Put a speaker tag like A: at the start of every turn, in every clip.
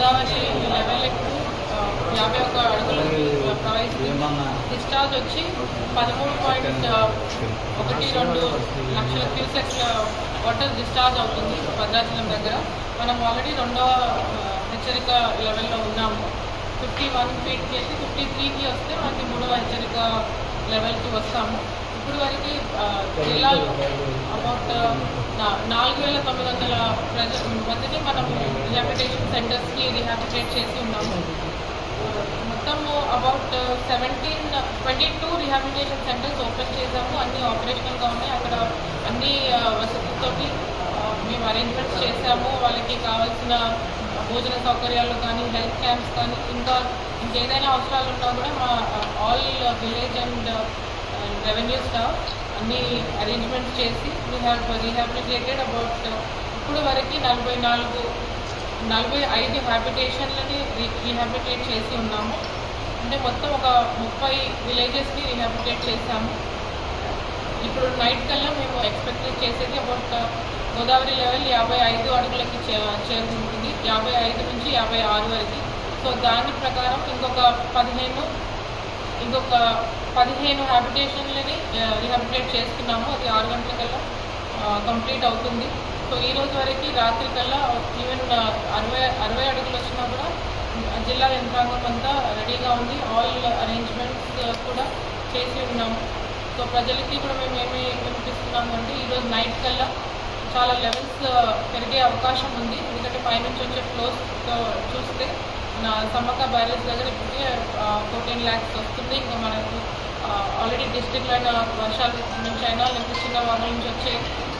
A: Godavari level ఎక్కువ ఆ, యాభై ఒక్క అడుగులకి ప్రవహిస్తుంది డిశ్చార్జ్ వచ్చి పదమూడు పాయింట్ ఒకటి రెండు లక్షల క్యూసెక్ల వాటర్ డిశ్చార్జ్ అవుతుంది భద్రాచలం దగ్గర మనం ఆల్రెడీ రెండవ ఆ, హెచ్చరిక లెవెల్లో ఉన్నాము ఫిఫ్టీ వన్ ఫీట్కి వెళ్ళి ఫిఫ్టీ త్రీకి వస్తే మనకి మూడవ హెచ్చరిక లెవెల్కి వస్తాము ఇప్పుడు వరకు ఆ, జిల్లాలో అబౌట్ నాలుగు వేల తొమ్మిది వందల ప్రజ మందిని మనం రిహాబిటేషన్ సెంటర్స్కి రిహాబిటేట్ చేసి ఉన్నాము మొత్తము about seventeen twenty two rehabilitation centres open చేసాము అన్ని ఆపరేషనల్గా ఉన్నాయి అక్కడ అన్ని ఆ, వసతులతోటి ఆ, మేము అరేంజ్మెంట్స్ చేసాము వాళ్ళకి కావాల్సిన భోజన సౌకర్యాలు కానీ హెల్త్ క్యాంప్స్ కానీ ఇంకా ఇంకేదైనా అవసరాలు ఉన్నా కూడా మా all village and revenue staff అన్ని అరేంజ్మెంట్స్ చేసి వీ హ్యావ్ రీహాబిలిటేటెడ్ అబౌట్ ఇప్పుడు వరకు నలభై నాలుగు నలభై ఐదు హ్యాబిటేషన్లని రీహాబిటేట్ చేసి ఉన్నాము అంటే మొత్తం ఒక ముప్పై విలేజెస్ని రీహాబిటేట్ చేశాము ఇప్పుడు నైట్ కల్లా మేము ఎక్స్పెక్ట్ చేసేది అబౌట్ గోదావరి లెవెల్ యాభై ఐదు అడుగులకి చే- చేరుకుంటుంది యాభై ఐదు నుంచి యాభై ఆరు వరకు సో దాని ప్రకారం ఇంకొక పదిహేను ఇంకొక పదిహేను హ్యాబిటేషన్లని రీహాబిటేట్ చేస్తున్నాము అది ఆరు గంటలకల్లా కంప్లీట్ అవుతుంది సో ఈ రోజు వరకు రాత్రి కల్లా ఈవెన్ అరవై అరవై అడుగులు వచ్చినా కూడా జిల్లా యంత్రాంగం అంతా రెడీగా ఉంది ఆల్ అరేంజ్మెంట్స్ కూడా చేసి ఉన్నాము సో ప్రజలకి కూడా మేము ఏమి వినిపిస్తున్నాము అంటే ఈరోజు నైట్ కల్లా చాలా లెవెల్స్ పెరిగే అవకాశం ఉంది ఎందుకంటే పైనుంచి వచ్చే ఫ్లోస్ చూస్తే నా సమ్మక్క బ్యారేజ్ దగ్గర ఇప్పటికే ఫోర్టీన్ ల్యాక్స్ వస్తుంది ఇంకా మనకు ఆల్రెడీ డిస్ట్రిక్ట్లో అయిన వర్షాల నుంచి అయినా లేకపోతే చిన్న వాగుల నుంచి వచ్చే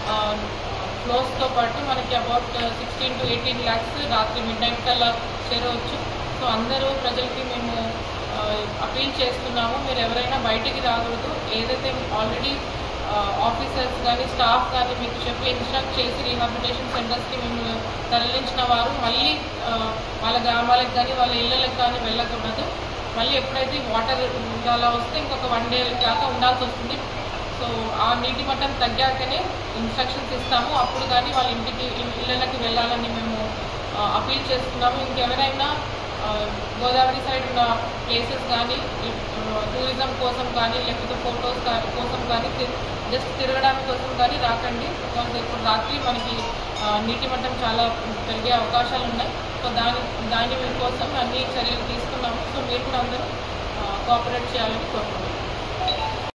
A: ఫ్లోస్తో పాటు మనకి about sixteen to eighteen lakhs రాత్రి మిడ్ నైట్ కల్లా చేరవచ్చు సో అందరూ ప్రజలకి మేము అపీల్ చేస్తున్నాము మీరు ఎవరైనా బయటికి రాకూడదు ఏదైతే ఆల్రెడీ ఆఫీసర్స్ కానీ స్టాఫ్ కానీ మీకు చెప్పి ఇన్స్ట్రక్ట్ చేసి రీహాబిలిటేషన్ సెంటర్స్కి మేము తరలించిన వారు మళ్ళీ ఆ, వాళ్ళ గ్రామాలకు కానీ వాళ్ళ ఇళ్ళకి కానీ వెళ్ళకూడదు మళ్ళీ ఎప్పుడైతే వాటర్ అలా వస్తే ఇంకొక వన్ డే దాకా ఉండాల్సి వస్తుంది సో ఆ నీటి మట్టం తగ్గాకనే ఇన్స్ట్రక్షన్స్ ఇస్తాము అప్పుడు కానీ వాళ్ళ ఇంటికి ఇళ్ళకి వెళ్ళాలని మేము అపీల్ చేస్తున్నాము ఇంకెవరైనా ఆ, గోదావరి సైడ్ ఉన్న ప్లేసెస్ కానీ టూరిజం కోసం కానీ లేకపోతే ఫొటోస్ కానీ కోసం కానీ జస్ట్ తిరగడానికి కోసం కానీ రాకండి బికాజ్ ఇప్పుడు రాత్రి మనకి ఆ, నీటి మట్టం చాలా పెరిగే అవకాశాలు ఉన్నాయి సో దాని దాని కోసం అన్ని చర్యలు తీసుకున్నాము సో మీరు కూడా అందరూ కోఆపరేట్ చేయాలని కోరుకుంటున్నాను